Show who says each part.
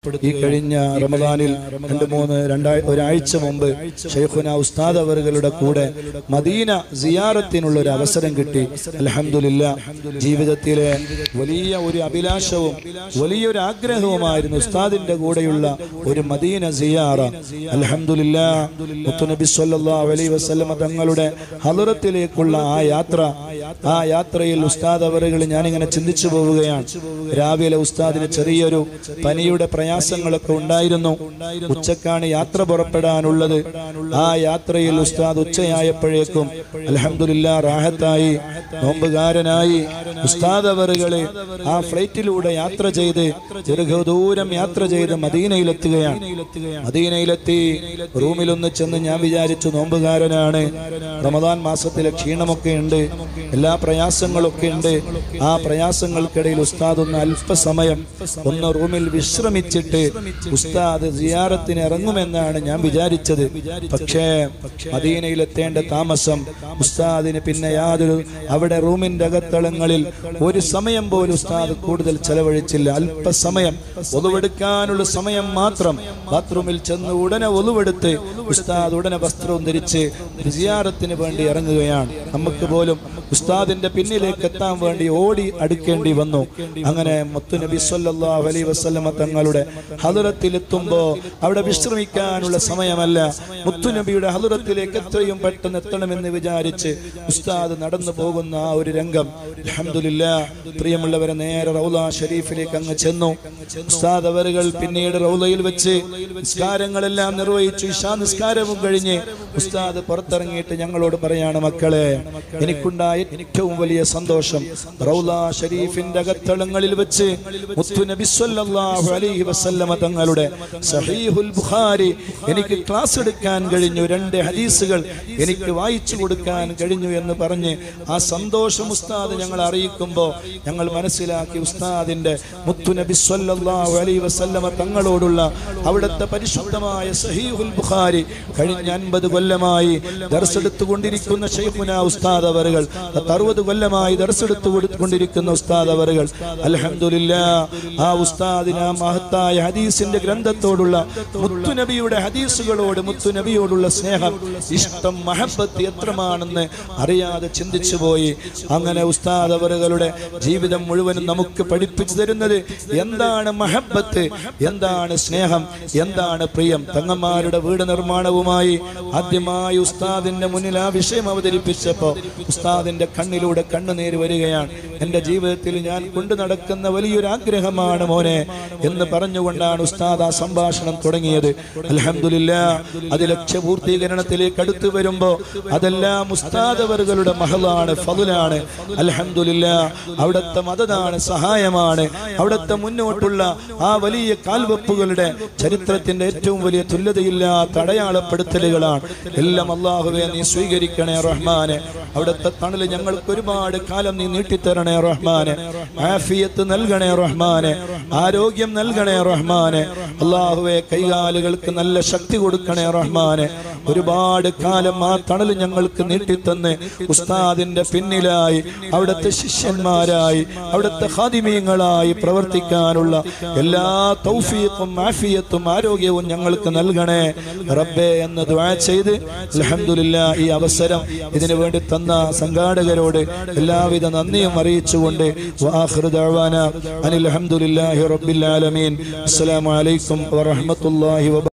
Speaker 1: ഈ കഴിഞ്ഞ റമദാനിൽ രണ്ട് മൂന്ന് രണ്ടായി ഒരാഴ്ച മുമ്പ് ഷെയ്ഖുന ഉസ്താദ് അവറുകളുടെ കൂടെ മദീന സിയാറത്തിനുള്ള ഒരു അവസരം കിട്ടി അലഹമില്ല ജീവിതത്തിലെ വലിയ ഒരു അഭിലാഷവും വലിയൊരു ആഗ്രഹവുമായിരുന്നു ഉസ്താദിന്റെ കൂടെയുള്ള ഒരു മദീന സിയാറ അലഹമില്ല മുത്തുനബി സല്ലല്ലാഹു അലൈഹി വസല്ലമ തങ്ങളുടെ ഹലുറത്തിലേക്കുള്ള ആ യാത്ര ആ യാത്രയിൽ ഉസ്താദ് അവറുകൾ ഞാനിങ്ങനെ ചിന്തിച്ചു പോവുകയാണ് രാവിലെ ഉസ്താദിന് ചെറിയൊരു പനിയുടെ പ്രയാസങ്ങളൊക്കെ ഉണ്ടായിരുന്നു ഉച്ചക്കാണ് യാത്ര പുറപ്പെടാനുള്ളത് ആ യാത്രയിൽ ഉസ്താദ് ഉച്ചയായപ്പോഴേക്കും അലഹമില്ല റാഹത്തായി നോമ്പുകാരനായി ഉസ്താദ് അവറുകള് ആ ഫ്ലൈറ്റിലൂടെ യാത്ര ചെയ്ത് ദീർഘദൂരം യാത്ര ചെയ്ത് മദീനയിലെത്തുകയാണ് മദീനയിലെത്തി റൂമിലൊന്ന് ചെന്ന് ഞാൻ വിചാരിച്ചു നോമ്പുകാരനാണ് റമദാൻ മാസത്തിലെ ക്ഷീണമൊക്കെ ഉണ്ട് എല്ലാ പ്രയാസങ്ങളൊക്കെ ഉണ്ട് ആ പ്രയാസങ്ങൾക്കിടയിൽ ഉസ്താദ് ഒന്ന് അല്പസമയം ഒന്ന് റൂമിൽ വിശ്രമിച്ചിട്ട് ഉസ്താദ് സിയാറത്തിന് ഇറങ്ങുമെന്നാണ് ഞാൻ വിചാരിച്ചത് പക്ഷേ മദീനയിലെത്തേണ്ട താമസം ഉസ്താദിന് പിന്നെ യാതൊരു അവിടെ റൂമിന്റെ അകത്തളങ്ങളിൽ ഒരു സമയം പോലും ഉസ്താദ് കൂടുതൽ ചെലവഴിച്ചില്ല അല്പസമയം ഒതുവെടുക്കാനുള്ള സമയം മാത്രം ബാത്റൂമിൽ ചെന്ന് ഉടനെ ഒതുവെടുത്ത് ഉസ്താദ് ഉടനെ വസ്ത്രവും ധരിച്ച് സിയാറത്തിന് വേണ്ടി ഇറങ്ങുകയാണ് നമുക്ക് പോലും ഉസ്താദിന്റെ പിന്നിലേക്ക് എത്താൻ വേണ്ടി ഓടി അടുക്കേണ്ടി വന്നു അങ്ങനെ മുത്തുനബി സല്ലല്ലാഹു അലൈഹി വസല്ലമ തങ്ങളുടെ ഹദറത്തിലെത്തുമ്പോ അവിടെ വിശ്രമിക്കാനുള്ള സമയമല്ല മുത്തുനബിയുടെ ഹദറത്തിലേക്ക് എത്രയും പെട്ടെന്ന് എത്തണമെന്ന് വിചാരിച്ച് ഉസ്താദ് നടന്നു പോകുന്ന ആ ഒരു രംഗം അൽഹംദുലില്ലാ പ്രിയമുള്ളവരെ നേരെ റൗല ഷരീഫിലേക്ക് അങ്ങ് ചെന്നു ഉസ്താദ് അവരുകൾ പിന്നീട് റൗലയിൽ വെച്ച് നിസ്കാരങ്ങളെല്ലാം നിർവഹിച്ചു ഇഷാ നിസ്കാരവും കഴിഞ്ഞ് ഉസ്താദ് പുറത്തിറങ്ങിയിട്ട് ഞങ്ങളോട് പറയാണ് മക്കളെ എനിക്കുണ്ടായ ഏറ്റവും വലിയ സന്തോഷം റൗല ഷരീഫിന്റെ അകത്തളങ്ങളിൽ വെച്ച് മുത്തുനബി സ്വല്ലല്ലാഹു അലൈഹി വസല്ലമ തങ്ങളുടെ സഹീഹുൽ ബുഖാരി എനിക്ക് ക്ലാസ് എടുക്കാൻ കഴിഞ്ഞു രണ്ട് ഹദീസുകൾ എനിക്ക് വായിച്ചു കൊടുക്കാൻ കഴിഞ്ഞു എന്ന് പറഞ്ഞ് ആ സന്തോഷം ഉസ്താദ് ഞങ്ങൾ അറിയിക്കുമ്പോൾ ഞങ്ങൾ മനസ്സിലാക്കി ഉസ്താദിന്റെ മുത്തുനബി സ്വല്ലല്ലാഹു അലൈഹി വസല്ലമ തങ്ങളോടുള്ള അവിടുത്തെ പരിശുദ്ധമായ സഹീഹുൽ ബുഖാരി കഴിഞ്ഞ അൻപത് കൊല്ലമായി ദർശെടുത്തു കൊണ്ടിരിക്കുന്ന ഷെയ്ഖുന ഉസ്താദ് അവറുകൾ അറുപത് കൊല്ലമായി ദർശെടുത്തു കൊണ്ടിരിക്കുന്ന ഉസ്താദ് അവറുകൾ അൽഹംദുലില്ലാ ആ ഉസ്താദിന് ആ മഹത്തായ ഹദീസിന്റെ ഗ്രന്ഥത്തോടുള്ള മുത്തുനബിയുടെ ഹദീസുകളോട് മുത്തുനബിയോടുള്ള സ്നേഹം ഇഷ്ടം മഹബത്ത് എത്രമാണെന്ന് അറിയാതെ ചിന്തിച്ചു പോയി അങ്ങനെ ഉസ്താദ് അവറുകളുടെ ജീവിതം മുഴുവനും നമുക്ക് പഠിപ്പിച്ചു തരുന്നത് എന്താണ് മഹബത്ത് എന്താണ് സ്നേഹം എന്താണ് പ്രിയം തങ്ങന്മാരുടെ വീട് നിർമ്മാണവുമായി ആദ്യമായി ഉസ്താദിന്റെ മുന്നിൽ ആ വിഷയം അവതരിപ്പിച്ചപ്പോ ഉസ്താദിന്റെ കണ്ണിലൂടെ കണ്ണുനീര് വരികയാണ് എന്റെ ജീവിതത്തിൽ ഞാൻ കൊണ്ടു നടക്കുന്ന വലിയൊരു ആഗ്രഹമാണ് മോനെ എന്ന് പറഞ്ഞുകൊണ്ടാണ് ഉസ്താദ് ആ സംഭാഷണം തുടങ്ങിയത് അലഹമില്ല അത് ലക്ഷ്യപൂർത്തീകരണത്തിലേക്ക് അടുത്തു വരുമ്പോ അതെല്ലാം ഉസ്താദ് അവറുകളുടെ മഹളാണ് ഫതുലാണ് അലഹമില്ല അവിടുത്തെ മതതാണ് സഹായമാണ് അവിടുത്തെ മുന്നോട്ടുള്ള ആ വലിയ കാൽവെപ്പുകളുടെ ചരിത്രത്തിന്റെ ഏറ്റവും വലിയ തുല്യതയില്ലാത്ത അടയാളപ്പെടുത്തലുകളാണ് എല്ലാം അള്ളാഹുവെ നീ സ്വീകരിക്കണേ റഹ്മാനെ അവിടുത്തെ തണല് ഞങ്ങൾക്ക് ഒരുപാട് കാലം നീ നീട്ടിത്തരണേ റഹ്മാനെ ആഫിയത്ത് നൽകണേ റഹ്മാനെ ആരോഗ്യം നൽകണേ റഹ്മാനെ അള്ളാഹുവെ കൈകാലുകൾക്ക് നല്ല ശക്തി കൊടുക്കണേ റഹ്മാനെ ഒരുപാട് കാലം ആ തണല് ഞങ്ങൾക്ക് നീട്ടിത്തന്ന് ഉസ്താദിന്റെ പിന്നിലായി അവിടുത്തെ ശിഷ്യന്മാരായി അവിടുത്തെ ഹാദിമീങ്ങളായി പ്രവർത്തിക്കാനുള്ള എല്ലാ തൗഫീഖും ആഫിയത്തും ആരോഗ്യവും ഞങ്ങൾക്ക് നൽകണേ റബ്ബേ എന്ന് ദുആ ചെയ്ത് അൽഹംദുലില്ലാ ഈ അവസരം ഇതിനു വേണ്ടി തന്ന സംഘാടകരോട് എല്ലാവിധ നന്ദിയും അറിയിച്ചുകൊണ്ട് വആഖിറു ദഅവാന അനിൽ ഹംദുലില്ലാഹി റബ്ബിൽ ആലമീൻ അസ്സലാമു അലൈക്കും വറഹ്മത്തുള്ളാഹി വബ